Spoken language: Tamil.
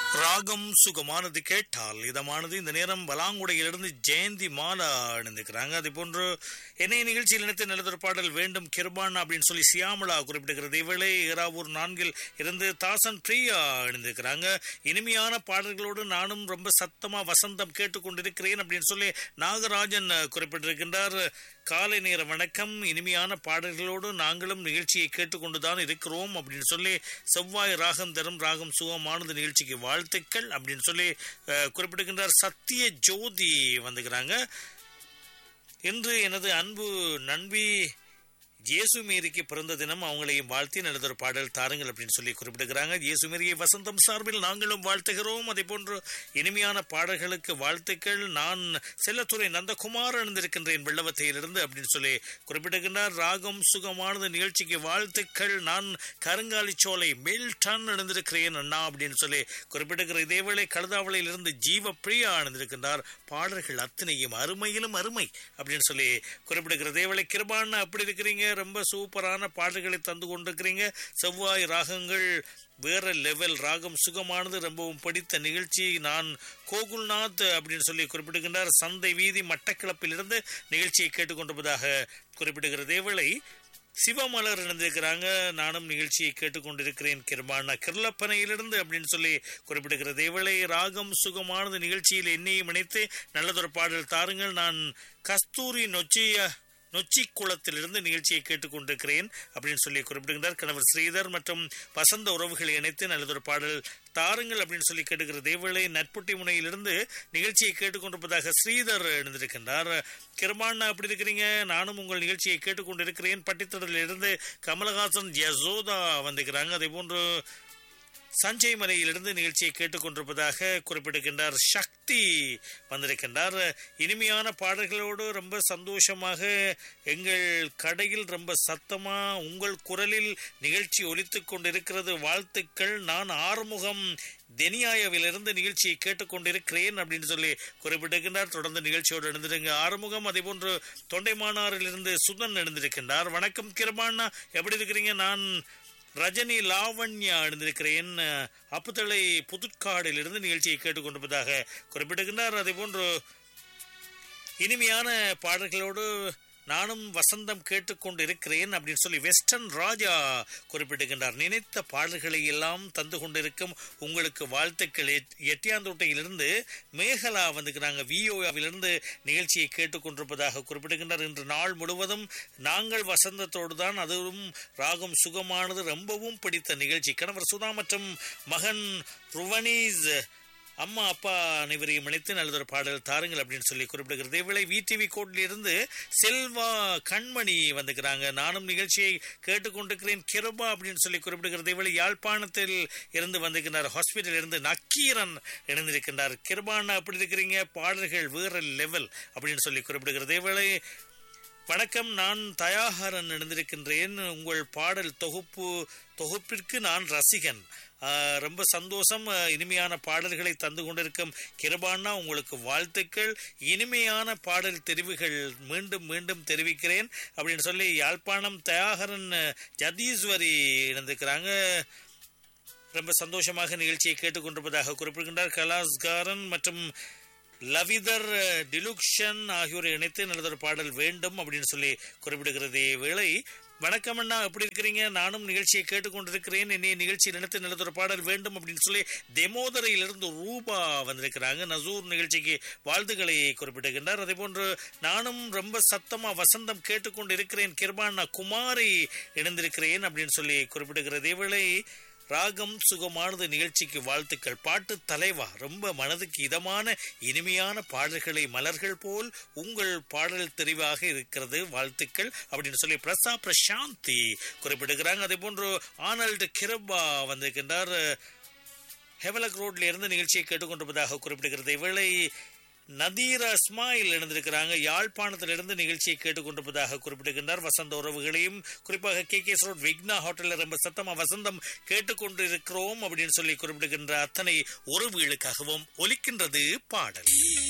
ராகம் சுகமானது கேட்டால் இதமானது இந்த நேரம் வலாங்குடையிலிருந்து ஜெயந்தி மாலா இணைந்திருக்கிறாங்க அதே போன்று என்னை நிகழ்ச்சியில் இணைத்து நல்லதொரு பாடல் வேண்டும் கிருபான் அப்படின்னு சொல்லி சியாமலா குறிப்பிட்டிருக்கிறது இவளே ஏராவூர் நான்கில் இருந்து தாசன் பிரியா இணைந்திருக்கிறாங்க இனிமையான பாடல்களோடு நானும் ரொம்ப சத்தமா வசந்தம் கேட்டுக்கொண்டிருக்கிறேன் அப்படின்னு சொல்லி நாகராஜன் குறிப்பிட்டிருக்கின்றார் காலை நேர வணக்கம் இனிமையான பாடல்களோடு நாங்களும் நிகழ்ச்சியை கேட்டுக்கொண்டுதான் இருக்கிறோம் அப்படின்னு சொல்லி செவ்வாய் ராகம் தரும் ராகம் சுகமானது நிகழ்ச்சிக்கு வாழ்த்துக்கள் அப்படின்னு சொல்லி அஹ், குறிப்பிடுகின்றார் சத்திய ஜோதி வந்துக்கிறாங்க இன்று எனது அன்பு நண்பி இயேசுமேரிக்கு பிறந்த தினம் அவங்களையும் வாழ்த்தி நல்லதொரு பாடல் தாருங்கள் அப்படின்னு சொல்லி குறிப்பிடுகிறாங்க இயேசுமேரியை வசந்தம் சார்பில் நாங்களும் வாழ்த்துகிறோம் அதே போன்று இனிமையான பாடல்களுக்கு வாழ்த்துக்கள் நான் செல்லத்துறை நந்தகுமார் அணிந்திருக்கின்றேன் வெள்ளவத்தையிலிருந்து அப்படின்னு சொல்லி குறிப்பிடுகின்றார் ராகம் சுகமானது நிகழ்ச்சிக்கு வாழ்த்துக்கள் நான் கருங்காலி சோலை மேல்டன் அணிந்திருக்கிறேன் அண்ணா அப்படின்னு சொல்லி குறிப்பிடுகிற இதேவேளை கழுதாவளையிலிருந்து ஜீவ பிரியா அணிந்திருக்கின்றார் பாடல்கள் அத்தனையும் அருமையிலும் அருமை அப்படின்னு சொல்லி குறிப்பிடுகிற இதேவேளை கிருபான் அப்படி இருக்கிறீங்க ரொம்ப சூப்பரான பாடல்களை தந்து கொண்டிருக்கிறீங்க செவ்வாய் ராகங்கள் வேற லெவல் ராகம் சுகமானது ரொம்பவும் படித்த நிகழ்ச்சி நான் கோகுல்நாத் அப்படின்னு சொல்லி குறிப்பிடுகின்றார் சந்தை வீதி மட்டக்கிளப்பிலிருந்து நிகழ்ச்சியை கேட்டுக்கொண்டிருப்பதாக குறிப்பிடுகிற தேவளை சிவமலர் இணைந்திருக்கிறாங்க நானும் நிகழ்ச்சியை கேட்டுக்கொண்டிருக்கிறேன் கிருபானா கிருளப்பனையிலிருந்து அப்படின்னு சொல்லி குறிப்பிடுகிற தேவளை ராகம் சுகமானது நிகழ்ச்சியில் என்னையும் இணைத்து நல்லதொரு பாடல் தாருங்கள் நான் கஸ்தூரி நொச்சிய நொச்சி குளத்திலிருந்து நிகழ்ச்சியை கேட்டுக்கொண்டிருக்கிறேன் அப்படின்னு சொல்லி குறிப்பிடுகின்றார் கணவர் ஸ்ரீதர் மற்றும் வசந்த உறவுகளை இணைத்து நல்லதொரு பாடல் தாருங்கள் அப்படின்னு சொல்லி கேட்டுக்கிற தேவளை நட்புட்டி முனையிலிருந்து நிகழ்ச்சியை கேட்டுக்கொண்டிருப்பதாக ஸ்ரீதர் எழுந்திருக்கின்றார் கிருமாண்ணா அப்படி இருக்கிறீங்க நானும் உங்கள் நிகழ்ச்சியை கேட்டுக்கொண்டிருக்கிறேன் பட்டித்தடலில் இருந்து கமலஹாசன் யசோதா வந்திருக்கிறாங்க அதே போன்று சஞ்சய் மலையிலிருந்து நிகழ்ச்சியை கேட்டுக்கொண்டிருப்பதாக குறிப்பிடுகின்றார் சக்தி வந்திருக்கின்றார் இனிமையான பாடல்களோடு ரொம்ப சந்தோஷமாக எங்கள் கடையில் ரொம்ப சத்தமா உங்கள் குரலில் நிகழ்ச்சி ஒலித்துக் கொண்டிருக்கிறது வாழ்த்துக்கள் நான் ஆறுமுகம் தெனியாயவிலிருந்து நிகழ்ச்சியை கேட்டுக்கொண்டிருக்கிறேன் அப்படின்னு சொல்லி குறிப்பிட்டிருக்கின்றார் தொடர்ந்து நிகழ்ச்சியோடு எழுந்திருங்க ஆறுமுகம் அதே போன்று தொண்டைமானாரிலிருந்து சுதன் எழுந்திருக்கின்றார் வணக்கம் கிருபாண்ணா எப்படி இருக்கிறீங்க நான் ரஜினி லாவண்யா எழுந்திருக்கிறேன் அப்புத்தளை புதுக்காடிலிருந்து நிகழ்ச்சியை கேட்டுக்கொண்டிருப்பதாக குறிப்பிட்டிருக்கின்றார் அதே போன்று இனிமையான பாடல்களோடு நானும் வசந்தம் கேட்டுக்கொண்டு இருக்கிறேன் அப்படின்னு சொல்லி வெஸ்டர்ன் ராஜா குறிப்பிட்டிருக்கின்றார் நினைத்த பாடல்களை எல்லாம் தந்து கொண்டிருக்கும் உங்களுக்கு வாழ்த்துக்கள் எட்- எட்டியாந்தோட்டையிலிருந்து மேகலா வந்துக்கிறாங்க விஓவிலிருந்து நிகழ்ச்சியை கேட்டுக்கொண்டிருப்பதாக குறிப்பிடுகின்றார் இன்று நாள் முழுவதும் நாங்கள் வசந்தத்தோடு தான் அதுவும் ராகம் சுகமானது ரொம்பவும் பிடித்த நிகழ்ச்சி கணவர் சுதா மற்றும் மகன் ருவனீஸ் அம்மா அப்பா அனைவரையும் இணைத்து நல்லதொரு பாடல் தாருங்கள் அப்படின்னு சொல்லி குறிப்பிடுகிறது இவளை விடிவி கோட்டில் இருந்து செல்வா கண்மணி வந்துக்கிறாங்க நானும் நிகழ்ச்சியை கேட்டுக்கொண்டிருக்கிறேன் கிருபா அப்படின்னு சொல்லி குறிப்பிடுகிறது இவளை யாழ்ப்பாணத்தில் இருந்து வந்திருக்கிறார் ஹாஸ்பிட்டல் இருந்து நக்கீரன் இணைந்திருக்கின்றார் கிருபான் அப்படி இருக்கிறீங்க பாடல்கள் வேற லெவல் அப்படின்னு சொல்லி குறிப்பிடுகிறது இவளை வணக்கம் நான் தயாகரன் இணைந்திருக்கின்றேன் உங்கள் பாடல் தொகுப்பு தொகுப்பிற்கு நான் ரசிகன் ஆஹ், ரொம்ப சந்தோஷம் ஆஹ், இனிமையான பாடல்களை தந்து கொண்டிருக்கும் கிருபாண்ணா உங்களுக்கு வாழ்த்துக்கள் இனிமையான பாடல் தெரிவுகள் மீண்டும் மீண்டும் தெரிவிக்கிறேன் அப்படின்னு சொல்லி யாழ்ப்பாணம் தயாகரன் ஆஹ், ஜதீஸ்வரி இணைந்திருக்கிறாங்க ரொம்ப சந்தோஷமாக நிகழ்ச்சியை கேட்டுக்கொண்டிருப்பதாக குறிப்பிடுகின்றார் கலாஸ்காரன் மற்றும் லவிதர் அஹ், டிலுக்ஷன் ஆகியோரை இணைத்து நல்லதொரு பாடல் வேண்டும் அப்படின்னு சொல்லி குறிப்பிடுகிறது வேளை வணக்கம் அண்ணா எப்படி இருக்கிறீங்க நானும் நிகழ்ச்சியை கேட்டுக்கொண்டிருக்கிறேன் என்னைய நிகழ்ச்சியில் இணைத்து நல்லதொரு பாடல் வேண்டும் அப்படின்னு சொல்லி தெமோதரையிலிருந்து ரூபா வந்திருக்கிறாங்க நசூர் நிகழ்ச்சிக்கு வாழ்த்துக்களை குறிப்பிடுகின்றார் அதே போன்று நானும் ரொம்ப சத்தமா வசந்தம் கேட்டுக்கொண்டு இருக்கிறேன் கிருபாண்ணா குமாரி இணைந்திருக்கிறேன் அப்படின்னு சொல்லி குறிப்பிடுகிறது வேளை ராகம் சுகமானது நிகழ்ச்சிக்கு வாழ்த்துக்கள் பாட்டு தலைவா ரொம்ப மனதுக்கு இதமான இனிமையான பாடல்களை மலர்கள் போல் உங்கள் பாடல் தெரிவாக இருக்கிறது வாழ்த்துக்கள் அப்படின்னு சொல்லி பிரசா பிரசாந்தி குறிப்பிடுகிறாங்க அதே போன்று ஆனல்டு கிரபா வந்திருக்கின்றார் ஹெவலக் ரோட்ல இருந்து நிகழ்ச்சியை கேட்டுக்கொண்டிருப்பதாக குறிப்பிடுகிறது இவளை நதீர் இஸ்மாயில் இணைந்திருக்கிறாங்க யாழ்ப்பாணத்திலிருந்து நிகழ்ச்சியை கேட்டுக்கொண்டிருப்பதாக குறிப்பிடுகின்றார் வசந்த உறவுகளையும் குறிப்பாக கே கே ரோட் விக்னா ஹோட்டலில் ரொம்ப சத்தமா வசந்தம் கேட்டுக்கொண்டு இருக்கிறோம் அப்படின்னு சொல்லி குறிப்பிடுகின்ற அத்தனை உறவுகளுக்காகவும் ஒலிக்கின்றது பாடல்